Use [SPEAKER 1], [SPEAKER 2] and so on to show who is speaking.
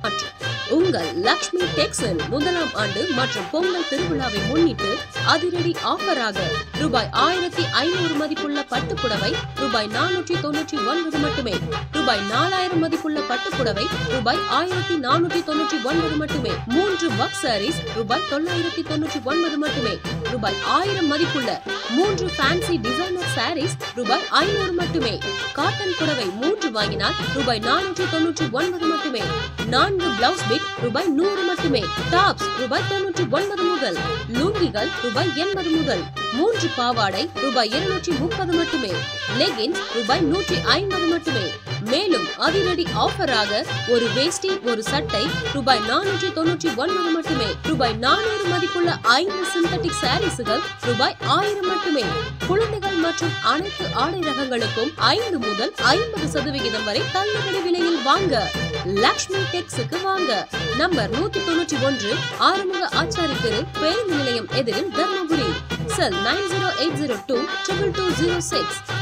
[SPEAKER 1] மற்றும் உங்கள் லக்ஷ்மி டெக்ஸில் முதலாம் ஆண்டு மற்றும் பொங்கல் திருவிழாவை முன்னிட்டு அதிரடி ஆஃபராக ரூபாய் ஆயிரத்தி ஐநூறு மதிப்புள்ள பட்டுப்புடவை ரூபாய் நானூற்றி தொண்ணூற்றி ஒன்பது மட்டுமே ரூபாய் நாலாயிரம் மதிப்புள்ள பட்டுப்புடவை ரூபாய் ஆயிரத்தி நானூற்றி தொண்ணூற்றி ஒன்பது மட்டுமே மூன்று ஒர்க் சாரீஸ் ரூபாய் தொள்ளாயிரத்தி தொண்ணூற்றி ஒன்பது மட்டுமே ரூபாய் ஆயிரம் மதிப்புள்ள மூன்று ஃபேன்சி டிசைனர் சாரீஸ் ரூபாய் ஐநூறு மட்டுமே காட்டன் புடவை மூன்று வாங்கினால் ரூபாய் நானூற்றி தொண்ணூற்றி ஒன்பது மட்டுமே நான்கு பிளவுஸ் பிட் ரூபாய் நூறு மட்டுமே டாப்ஸ் ரூபாய் தொண்ணூற்றி ஒன்பது முதல் லுங்கிகள் ரூபாய் எண்பது முதல் மூன்று பாவாடை ரூபாய் இருநூற்றி முப்பது மட்டுமே லெகின்ஸ் ரூபாய் நூற்றி ஐம்பது மட்டுமே மேலும் அதிரடி ஆஃபராக ஒரு வேஷ்டி ஒரு சட்டை ரூபாய் நானூற்றி தொண்ணூற்றி ஒன்பது மட்டுமே ரூபாய் நானூறு மதிப்புள்ள ஐந்து சிந்தட்டிக் சாரீஸ்கள் ரூபாய் ஆயிரம் மட்டுமே குழந்தைகள் மற்றும் அனைத்து ஆடை ரகங்களுக்கும் ஐந்து முதல் ஐம்பது சதவிகிதம் வரை தள்ளுபடி விலையில் வாங்க லக்ஷ்மி டெக்ஸுக்கு வாங்க நம்பர் நூத்தி தொண்ணூற்றி ஒன்று ஆறுமுக ஆச்சாரி தெரு பேருந்து நிலையம் எதிரில் Dharmapuri cell nine zero eight zero two triple two zero six